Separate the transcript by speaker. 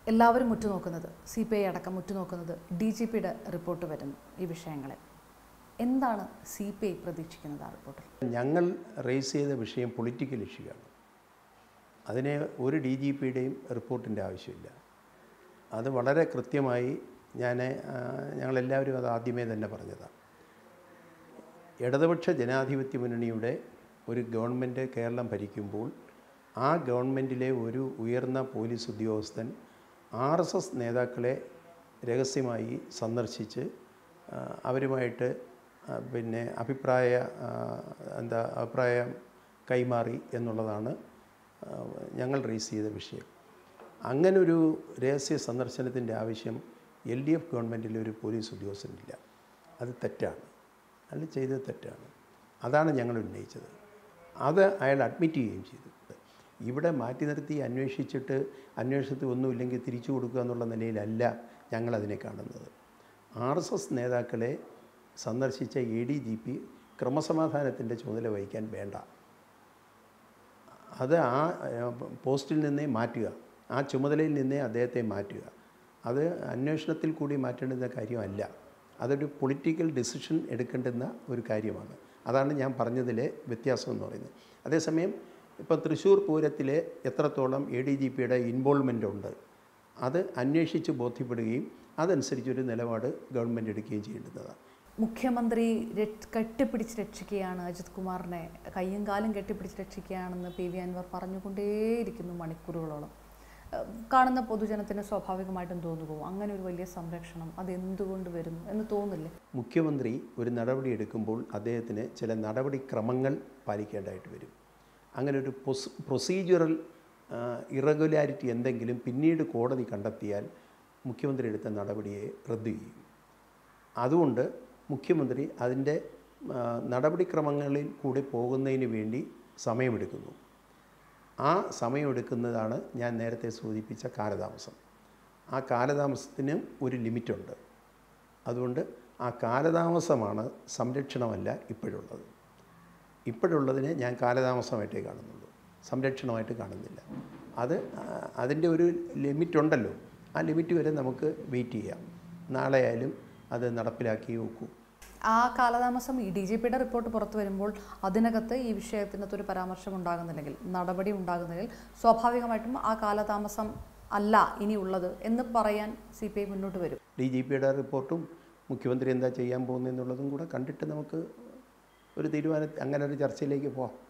Speaker 1: എല്ലാവരും ഉറ്റുനോക്കുന്നത് C P I അടക്കം ഉറ്റുനോക്കുന്നത് ഡി ജി പിയുടെ റിപ്പോർട്ട് വരുന്നു ഈ വിഷയങ്ങളിൽ എന്താണ് സി പി ഐ പ്രതീക്ഷിക്കുന്നത് ആ റിപ്പോർട്ടിൽ
Speaker 2: ഞങ്ങൾ റേസ് ചെയ്ത വിഷയം പൊളിറ്റിക്കൽ ഇഷ്യൂ ആണ് അതിന് ഒരു ഡി ജി പിയുടെയും റിപ്പോർട്ടിൻ്റെ ആവശ്യമില്ല അത് വളരെ കൃത്യമായി ഞാൻ ആ, ഞങ്ങളെല്ലാവരും അത് ആദ്യമേ തന്നെ പറഞ്ഞതാണ് ഇടതുപക്ഷ ജനാധിപത്യ മുന്നണിയുടെ ഒരു ഗവൺമെൻറ് കേരളം ഭരിക്കുമ്പോൾ ആ ഗവൺമെൻറ്റിലെ ഒരു ഉയർന്ന പോലീസ് ഉദ്യോഗസ്ഥൻ ആർ എസ് എസ് നേതാക്കളെ രഹസ്യമായി സന്ദർശിച്ച് ആ, അവരുമായിട്ട് ആ, പിന്നെ അഭിപ്രായ ആ, എന്താ അഭിപ്രായം കൈമാറി എന്നുള്ളതാണ് ആ, ഞങ്ങൾ റേസ് ചെയ്ത വിഷയം അങ്ങനൊരു രഹസ്യ സന്ദർശനത്തിൻ്റെ ആവശ്യം എൽ ഡി എഫ് ഗവൺമെൻറ്റിലെ ഒരു പോലീസ് ഉദ്യോഗസ്ഥനില്ല അത് തെറ്റാണ് അയാൾ ചെയ്തത് തെറ്റാണ് അതാണ് ഞങ്ങൾ ഉന്നയിച്ചത് അത് അയാൾ അഡ്മിറ്റ് ചെയ്യുകയും ചെയ്തു ഇവിടെ മാറ്റി നിർത്തി അന്വേഷിച്ചിട്ട് അന്വേഷണത്തിൽ ഒന്നുമില്ലെങ്കിൽ തിരിച്ചു കൊടുക്കുക എന്നുള്ള നിലയിലല്ല ഞങ്ങളതിനെ കാണുന്നത് ആർ എസ് എസ് നേതാക്കളെ സന്ദർശിച്ച എ ഡി ജി പി ക്രമസമാധാനത്തിൻ്റെ ചുമതല വഹിക്കാൻ വേണ്ട അത് ആ ഏഹ്, പോസ്റ്റിൽ നിന്നേ മാറ്റുക ആ ചുമതലയിൽ നിന്നേ അദ്ദേഹത്തെ മാറ്റുക അത് അന്വേഷണത്തിൽ കൂടി മാറ്റേണ്ടുന്ന കാര്യമല്ല അതൊരു പൊളിറ്റിക്കൽ ഡിസിഷൻ എടുക്കേണ്ടുന്ന ഒരു കാര്യമാണ് അതാണ് ഞാൻ പറഞ്ഞതിലെ വ്യത്യാസം എന്ന് പറയുന്നത് അതേസമയം ഇപ്പം തൃശ്ശൂർ പൂരത്തിലെ എത്രത്തോളം എ ഡി ജി പിയുടെ ഇൻവോൾവ്മെൻ്റ് ഉണ്ട് അത് അന്വേഷിച്ച് ബോധ്യപ്പെടുകയും അതനുസരിച്ചൊരു നിലപാട് ഗവൺമെൻറ് എടുക്കുകയും ചെയ്യേണ്ടുന്നതാണ്
Speaker 1: മുഖ്യമന്ത്രി രക്ഷ- കെട്ടിപ്പിടിച്ച് രക്ഷിക്കുകയാണ് അജിത് കുമാറിനെ കയ്യും കാലും കെട്ടിപ്പിടിച്ച് രക്ഷിക്കുകയാണെന്ന് പി വി അൻവർ പറഞ്ഞുകൊണ്ടേയിരിക്കുന്നു മണിക്കൂറുകളോളം ഏഹ് കാണുന്ന പൊതുജനത്തിന് സ്വാഭാവികമായിട്ടും തോന്നുപോകും അങ്ങനെ ഒരു വലിയ സംരക്ഷണം അത് എന്തുകൊണ്ട് വരുന്നു എന്ന് തോന്നില്ലേ
Speaker 2: മുഖ്യമന്ത്രി ഒരു നടപടി എടുക്കുമ്പോൾ അദ്ദേഹത്തിന് ചില നടപടിക്രമങ്ങൾ പാലിക്കേണ്ടതായിട്ട് വരും അങ്ങനെ ഒരു പൊസ് പ്രൊസീജിയറൽ ഇറഗുലാരിറ്റി എന്തെങ്കിലും പിന്നീട് കോടതി കണ്ടെത്തിയാൽ മുഖ്യമന്ത്രി എടുത്ത നടപടിയെ റദ്ദു ചെയ്യും അതുകൊണ്ട് മുഖ്യമന്ത്രി അതിൻ്റെ ആ, നടപടിക്രമങ്ങളിൽ കൂടി പോകുന്നതിന് വേണ്ടി സമയമെടുക്കുന്നു ആ സമയമെടുക്കുന്നതാണ് ഞാൻ നേരത്തെ സൂചിപ്പിച്ച കാലതാമസം ആ കാലതാമസത്തിന് ഒരു ലിമിറ്റുണ്ട് അതുകൊണ്ട് ആ കാലതാമസമാണ് സംരക്ഷണമല്ല ഇപ്പോഴുള്ളത് ഇപ്പോഴുള്ളതിനെ ഞാൻ കാലതാമസമായിട്ടേ കാണുന്നുള്ളൂ സംരക്ഷണമായിട്ട് കാണുന്നില്ല അത് ആ, അതിൻ്റെ ഒരു ലിമിറ്റ് ഉണ്ടല്ലോ ആ ലിമിറ്റ് വരെ നമുക്ക് വെയിറ്റ് ചെയ്യാം നാളെ ആയാലും അത് നടപ്പിലാക്കി നോക്കൂ
Speaker 1: ആ കാലതാമസം ഈ ഡി ജി പിയുടെ റിപ്പോർട്ട് പുറത്തു വരുമ്പോൾ അതിനകത്ത് ഈ വിഷയത്തിനകത്ത് ഒരു പരാമർശം ഉണ്ടാകുന്നില്ലെങ്കിൽ നടപടി ഉണ്ടാകുന്നില്ലെങ്കിൽ സ്വാഭാവികമായിട്ടും ആ കാലതാമസം അല്ല ഇനിയുള്ളത് എന്ന് പറയാൻ സി പി ഐ മുന്നോട്ട് വരും
Speaker 2: ഡി ജി പിയുടെ റിപ്പോർട്ടും മുഖ്യമന്ത്രി എന്താ ചെയ്യാൻ പോകുന്നതെന്നുള്ളതും കൂടെ കണ്ടിട്ട് നമുക്ക് ഒരു തീരുമാനം അങ്ങനെ ഒരു ചർച്ചയിലേക്ക് പോകാം